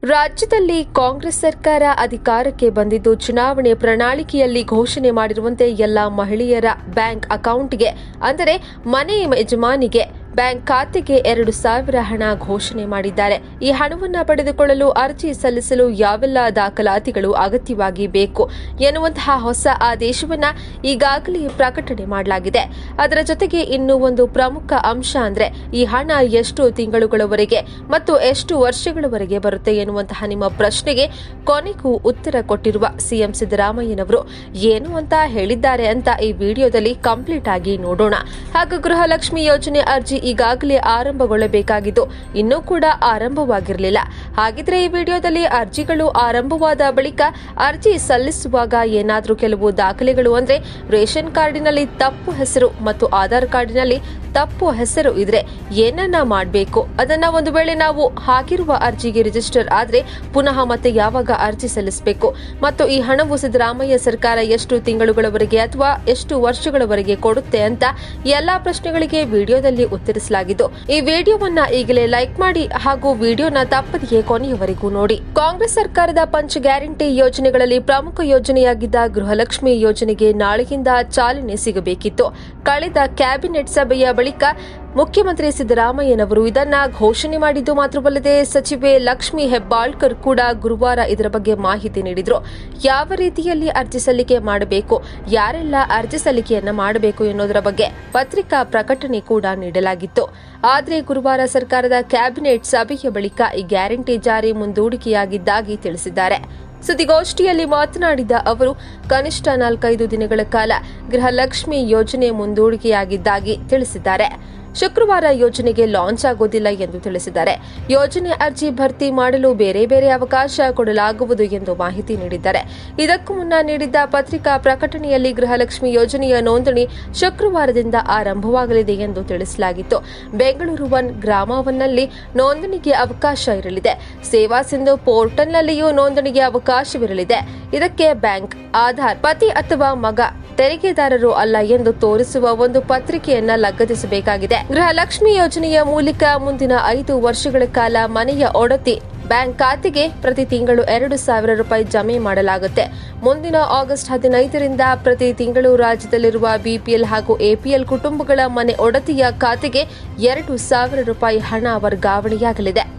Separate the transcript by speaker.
Speaker 1: ರಾಜ್ಯದಲ್ಲಿ ಕಾಂಗ್ರೆಸ್ ಸರ್ಕಾರ ಅಧಿಕಾರಕ್ಕೆ ಬಂದಿದ್ದು ಚುನಾವಣೆ ಪ್ರಣಾಳಿಕೆಯಲ್ಲಿ ಘೋಷಣೆ ಮಾಡಿರುವಂತೆ ಎಲ್ಲ ಮಹಿಳೆಯರ ಬ್ಯಾಂಕ್ ಅಕೌಂಟ್ಗೆ ಅಂದರೆ ಮನೆ ಯಜಮಾನಿಗೆ ಬ್ಯಾಂಕ್ ಖಾತೆಗೆ ಎರಡು ಸಾವಿರ ಹಣ ಘೋಷಣೆ ಮಾಡಿದ್ದಾರೆ ಈ ಹಣವನ್ನು ಪಡೆದುಕೊಳ್ಳಲು ಅರ್ಜಿ ಸಲ್ಲಿಸಲು ಯಾವೆಲ್ಲ ದಾಖಲಾತಿಗಳು ಅಗತ್ಯವಾಗಿ ಬೇಕು ಎನ್ನುವಂತಹ ಹೊಸ ಆದೇಶವನ್ನ ಈಗಾಗಲೇ ಪ್ರಕಟಣೆ ಮಾಡಲಾಗಿದೆ ಅದರ ಜೊತೆಗೆ ಇನ್ನೂ ಒಂದು ಪ್ರಮುಖ ಅಂಶ ಅಂದ್ರೆ ಈ ಹಣ ಎಷ್ಟು ತಿಂಗಳುಗಳವರೆಗೆ ಮತ್ತು ಎಷ್ಟು ವರ್ಷಗಳವರೆಗೆ ಬರುತ್ತೆ ಎನ್ನುವಂತಹ ನಿಮ್ಮ ಪ್ರಶ್ನೆಗೆ ಕೊನೆಗೂ ಉತ್ತರ ಕೊಟ್ಟಿರುವ ಸಿಎಂ ಸಿದ್ದರಾಮಯ್ಯನವರು ಏನು ಅಂತ ಹೇಳಿದ್ದಾರೆ ಅಂತ ಈ ವಿಡಿಯೋದಲ್ಲಿ ಕಂಪ್ಲೀಟ್ ಆಗಿ ನೋಡೋಣ ಹಾಗೂ ಗೃಹಲಕ್ಷ್ಮಿ ಯೋಜನೆ ಅರ್ಜಿ ಈಗಾಗಲೇ ಆರಂಭಗೊಳ್ಳಬೇಕಾಗಿದ್ದು ಇನ್ನೂ ಕೂಡ ಆರಂಭವಾಗಿರಲಿಲ್ಲ ಹಾಗಿದ್ರೆ ಈ ವಿಡಿಯೋದಲ್ಲಿ ಅರ್ಜಿಗಳು ಆರಂಭವಾದ ಬಳಿಕ ಅರ್ಜಿ ಸಲ್ಲಿಸುವಾಗ ಏನಾದರೂ ಕೆಲವು ದಾಖಲೆಗಳು ಅಂದ್ರೆ ರೇಷನ್ ಕಾರ್ಡಿನಲ್ಲಿ ತಪ್ಪು ಹೆಸರು ಮತ್ತು ಆಧಾರ್ ಕಾರ್ಡಿನಲ್ಲಿ ತಪ್ಪು ಹೆಸರು ಇದ್ರೆ ಏನನ್ನ ಮಾಡಬೇಕು ಅದನ್ನ ಒಂದು ವೇಳೆ ನಾವು ಹಾಕಿರುವ ಅರ್ಜಿಗೆ ರಿಜಿಸ್ಟರ್ ಆದ್ರೆ ಪುನಃ ಮತ್ತೆ ಯಾವಾಗ ಅರ್ಜಿ ಸಲ್ಲಿಸಬೇಕು ಮತ್ತು ಈ ಹಣವು ಸಿದ್ದರಾಮಯ್ಯ ಸರ್ಕಾರ ಎಷ್ಟು ತಿಂಗಳುಗಳವರೆಗೆ ಅಥವಾ ಎಷ್ಟು ವರ್ಷಗಳವರೆಗೆ ಕೊಡುತ್ತೆ ಅಂತ ಎಲ್ಲಾ ಪ್ರಶ್ನೆಗಳಿಗೆ ವಿಡಿಯೋದಲ್ಲಿ ಉತ್ತರಿಸಲಾಗಿದ್ದು ಈ ವಿಡಿಯೋವನ್ನ ಈಗಲೇ ಲೈಕ್ ಮಾಡಿ ಹಾಗೂ ವಿಡಿಯೋನ ತಪ್ಪದೆಯೇ ಕೊನೆಯವರೆಗೂ ನೋಡಿ ಕಾಂಗ್ರೆಸ್ ಸರ್ಕಾರದ ಪಂಚ ಗ್ಯಾರಂಟಿ ಯೋಜನೆಗಳಲ್ಲಿ ಪ್ರಮುಖ ಯೋಜನೆಯಾಗಿದ್ದ ಗೃಹಲಕ್ಷ್ಮಿ ಯೋಜನೆಗೆ ನಾಳೆಯಿಂದ ಚಾಲನೆ ಸಿಗಬೇಕಿತ್ತು ಕಳೆದ ಕ್ಯಾಬಿನೆಟ್ ಸಭೆಯ ಬಳಿಕ ಮುಖ್ಯಮಂತ್ರಿ ಸಿದ್ದರಾಮಯ್ಯನವರು ಇದನ್ನ ಘೋಷಣೆ ಮಾಡಿದ್ದು ಮಾತ್ರವಲ್ಲದೆ ಸಚಿವೆ ಲಕ್ಷ್ಮಿ ಹೆಬ್ಬಾಳ್ಕರ್ ಕೂಡ ಗುರುವಾರ ಇದರ ಬಗ್ಗೆ ಮಾಹಿತಿ ನೀಡಿದ್ರು ಯಾವ ರೀತಿಯಲ್ಲಿ ಅರ್ಜಿ ಸಲ್ಲಿಕೆ ಮಾಡಬೇಕು ಯಾರೆಲ್ಲ ಅರ್ಜಿ ಸಲ್ಲಿಕೆಯನ್ನ ಮಾಡಬೇಕು ಎನ್ನುವುದರ ಬಗ್ಗೆ ಪತ್ರಿಕಾ ಪ್ರಕಟಣೆ ಕೂಡ ನೀಡಲಾಗಿತ್ತು ಆದರೆ ಗುರುವಾರ ಸರ್ಕಾರದ ಕ್ಯಾಬಿನೆಟ್ ಸಭೆಯ ಬಳಿಕ ಈ ಗ್ಯಾರಂಟಿ ಜಾರಿ ಮುಂದೂಡಿಕೆಯಾಗಿದ್ದಾಗಿ ತಿಳಿಸಿದ್ದಾರೆ ಸುದ್ದಿಗೋಷ್ಠಿಯಲ್ಲಿ ಮಾತನಾಡಿದ ಅವರು ಕನಿಷ್ಠ ನಾಲ್ಕೈದು ದಿನಗಳ ಕಾಲ ಗೃಹಲಕ್ಷ್ಮಿ ಯೋಜನೆ ಮುಂದೂಡಿಕೆಯಾಗಿದ್ದಾಗಿ ತಿಳಿಸಿದ್ದಾರೆ ಶುಕ್ರವಾರ ಯೋಜನೆಗೆ ಲಾಂಚ್ ಆಗೋದಿಲ್ಲ ಎಂದು ತಿಳಿಸಿದ್ದಾರೆ ಯೋಜನೆ ಅರ್ಜಿ ಭರ್ತಿ ಮಾಡಲು ಬೇರೆ ಬೇರೆ ಅವಕಾಶ ಕೊಡಲಾಗುವುದು ಎಂದು ಮಾಹಿತಿ ನೀಡಿದ್ದಾರೆ ಇದಕ್ಕೂ ಮುನ್ನ ನೀಡಿದ್ದ ಪತ್ರಿಕಾ ಪ್ರಕಟಣೆಯಲ್ಲಿ ಗೃಹಲಕ್ಷ್ಮಿ ಯೋಜನೆಯ ನೋಂದಣಿ ಶುಕ್ರವಾರದಿಂದ ಆರಂಭವಾಗಲಿದೆ ಎಂದು ತಿಳಿಸಲಾಗಿತ್ತು ಬೆಂಗಳೂರು ಒನ್ ಗ್ರಾಮವನ್ನಲ್ಲಿ ನೋಂದಣಿಗೆ ಅವಕಾಶ ಇರಲಿದೆ ಸೇವಾ ಸಿಂಧು ಪೋರ್ಟಲ್ನಲ್ಲಿಯೂ ನೋಂದಣಿಗೆ ಅವಕಾಶವಿರಲಿದೆ ಇದಕ್ಕೆ ಬ್ಯಾಂಕ್ ಆಧಾರ್ ಪತಿ ಅಥವಾ ಮಗ ತೆರಿಗೆದಾರರು ಅಲ್ಲ ಎಂದು ತೋರಿಸುವ ಒಂದು ಪತ್ರಿಕೆಯನ್ನ ಲಗತ್ತಿಸಬೇಕಾಗಿದೆ ಗೃಹಲಕ್ಷ್ಮಿ ಯೋಜನೆಯ ಮೂಲಕ ಮುಂದಿನ ಐದು ವರ್ಷಗಳ ಕಾಲ ಮನೆಯ ಒಡತಿ ಬ್ಯಾಂಕ್ ಖಾತೆಗೆ ಪ್ರತಿ ತಿಂಗಳು ಎರಡು ಸಾವಿರ ರೂಪಾಯಿ ಜಮೆ ಮಾಡಲಾಗುತ್ತೆ ಮುಂದಿನ ಆಗಸ್ಟ್ ಹದಿನೈದರಿಂದ ಪ್ರತಿ ತಿಂಗಳು ರಾಜ್ಯದಲ್ಲಿರುವ ಬಿಪಿಎಲ್ ಹಾಗೂ ಎಪಿಎಲ್ ಕುಟುಂಬಗಳ ಮನೆ ಒಡತಿಯ ಖಾತೆಗೆ ಎರಡು ಸಾವಿರ ರೂಪಾಯಿ ಹಣ ವರ್ಗಾವಣೆಯಾಗಲಿದೆ